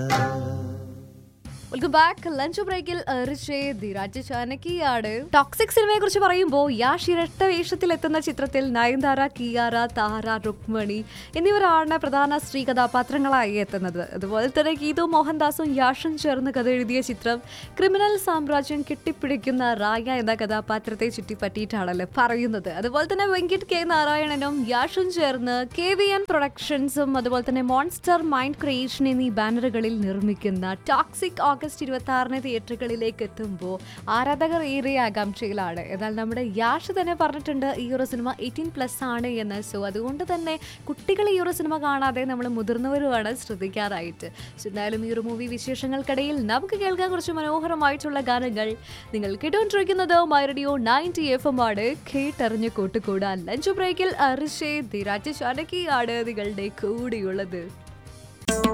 welcome back lunch ബ്രേക്കിൽ Dheeraj ചാനക്കിയാണ് toxic സിനിമയെ കുറിച്ച് പറയുമ്പോൾ യാഷ് ഇരട്ട വേഷത്തിൽ എത്തുന്ന ചിത്രത്തിൽ നയൻതാര കിയാര താര രുക്മണി എന്നിവരാണ് പ്രധാന സ്ത്രീ കഥാപാത്രങ്ങളായി എത്തുന്നത് അതുപോലെ തന്നെ ഗീതു മോഹൻദാസും യാഷും ചേർന്ന് കഥ എഴുതിയ ചിത്രം ക്രിമിനൽ സാമ്രാജ്യം കെട്ടിപ്പിടിക്കുന്ന റായ എന്ന കഥാപാത്രത്തെ ചുറ്റിപ്പറ്റിയിട്ടാണല്ലോ പറയുന്നത് അതുപോലെ തന്നെ വെങ്കിട്ട് കെ നാരായണനും യാഷും ചേർന്ന് കെ വി എൻ പ്രൊഡക്ഷൻസും അതുപോലെ തന്നെ മോൺസ്റ്റർ മൈൻഡ് ക്രിയേഷൻ എന്നീ ബാനറുകളിൽ നിർമ്മിക്കുന്ന ടോക്സിക് ഓഗസ്റ്റ് ഇരുപത്തി ആറിന് തിയേറ്ററുകളിലേക്ക് എത്തുമ്പോൾ ആരാധകർ ഏറെ ആകാംക്ഷയിലാണ് എന്നാൽ നമ്മുടെ യാഷ് തന്നെ പറഞ്ഞിട്ടുണ്ട് ഈ ഒരു സിനിമ എയ്റ്റീൻ പ്ലസ് ആണ് എന്ന് സോ അതുകൊണ്ട് തന്നെ കുട്ടികൾ ഈ ഒരു സിനിമ കാണാതെ നമ്മൾ മുതിർന്നവരുമാണ് ശ്രദ്ധിക്കാറായിട്ട് So, എന്തായാലും ഈ ഒരു മൂവി വിശേഷങ്ങൾക്കിടയിൽ നമുക്ക് കേൾക്കാൻ കുറച്ച് മനോഹരമായിട്ടുള്ള ഗാനങ്ങൾ നിങ്ങൾ കേട്ടുകൊണ്ടിരിക്കുന്നത് my radio ninety F M ആണ് കേട്ടറിഞ്ഞ് കൂട്ടുകൂടാൻ ലഞ്ച് ബ്രേക്കിൽ അർഷേ ധിരാജ് ചാനക്കിയാണ് നിങ്ങളുടെ കൂടെയുള്ളത്